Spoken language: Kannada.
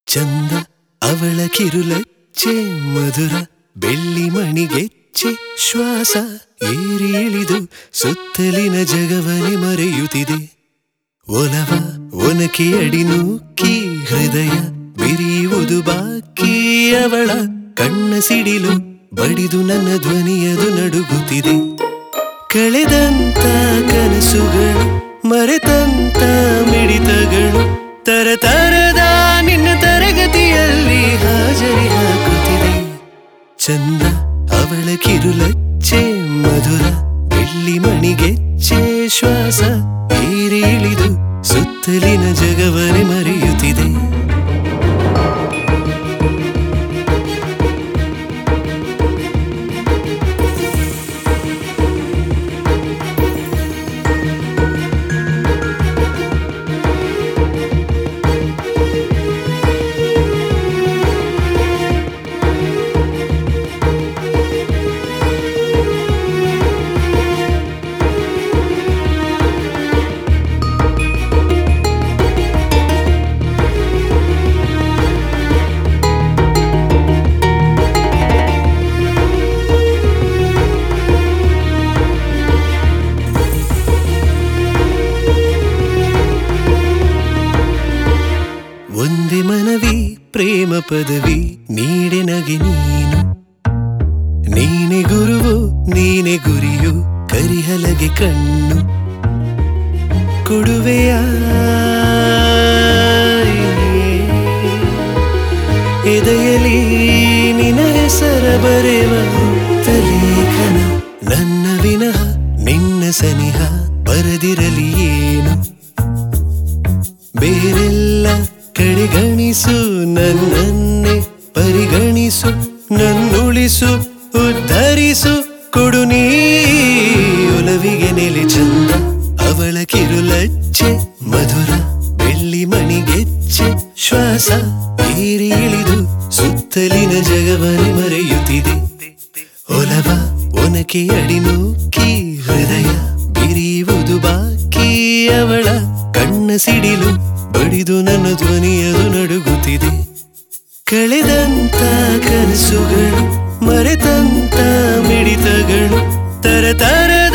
ಚಂದ ಅವಳ ಕಿರುಲಚ್ಚೆ ಮಧುರ ಬೆಳ್ಳಿ ಮಣಿಗೆಚ್ಚೆ ಶ್ವಾಸ ಏರಿ ಇಳಿದು ಸುತ್ತಲಿನ ಜಗವನೆ ಮರೆಯುತ್ತಿದೆ ಒಲವ ಒನಕೆ ಅಡಿ ನೂಕಿ ಹೃದಯ ಬಿರಿಯುವುದು ಬಾಕಿ ಅವಳ ಕಣ್ಣ ಸಿಡಿಲು ಬಡಿದು ನನ್ನ ಧ್ವನಿಯದು ನಡುಗುತ್ತಿದೆ ಕಳೆದಂತ ಕನಸುಗಳು ಮರೆತಂತ ಮಿಡಿತಗಳು ತರತರದ ನಿನ್ನ ತರಗತಿಯಲ್ಲಿ ಹಾಜರಿ ಹಾಕುತ್ತಿದೆ ಚಂದ ಅವಳ ಕಿರುಲಚ್ಚೆ ಮಧುರ ಬೆಳ್ಳಿ ಮಣಿಗೆಚ್ಚೆ ಶ್ವಾಸ ಏರಿ ಇಳಿದು ಸುತ್ತಲಿನ ಜಗವನೆ ಮರೆಯುತ್ತಿದೆ ಒಂದೇ ಮನವಿ ಪ್ರೇಮ ಪದವಿ ನೀಡೆ ನಗೆ ನೀನು ನೀನೆ ಗುರುವು ನೀನೆ ಗುರಿಯು ಕರಿಹಲಗೆ ಕಣ್ಣು ಕೊಡುವೆಯ ಎದೆಯಲಿ ನಿನ ಹೆಸರ ಬರೆವ ತಲೇಖನ ನನ್ನ ವಿನಃ ನಿನ್ನ ಸನಿಹ ಬರದಿರಲಿ ಏನು ಬೇರೆಲ್ಲ ಕಡೆಗಣಿಸು ನನ್ನನ್ನೇ ಪರಿಗಣಿಸು ನನ್ನುಳಿಸು ಉದ್ಧರಿಸು ಕೊಡು ನೀ ಒಲವಿಗೆ ನೆಲೆ ಚಂದ ಅವಳ ಕಿರುಲಚ್ಚೆ ಮಧುರ ಬೆಳ್ಳಿ ಮಣಿಗೆಚ್ಚೆ ಶ್ವಾಸ ಏರಿ ಇಳಿದು ಸುತ್ತಲಿನ ಜಗವನೆ ಮರೆಯುತ್ತಿದೆ ಒಲವ ಒನಕೆ ಅಡಿನೂಕಿ ಹೃದಯ ಬಿರಿಯುವುದು ಬಾಕಿ ಅವಳ ಕಣ್ಣ ಸಿಡಿಲು ಬಡಿದು ನನ್ನ ಧ್ವನಿಯದು ನಡುಗುತ್ತಿದೆ ಕಳೆದಂತ ಕನಸುಗಳು ಮರೆತಂತ ಮಿಡಿತಗಳು ತರತರ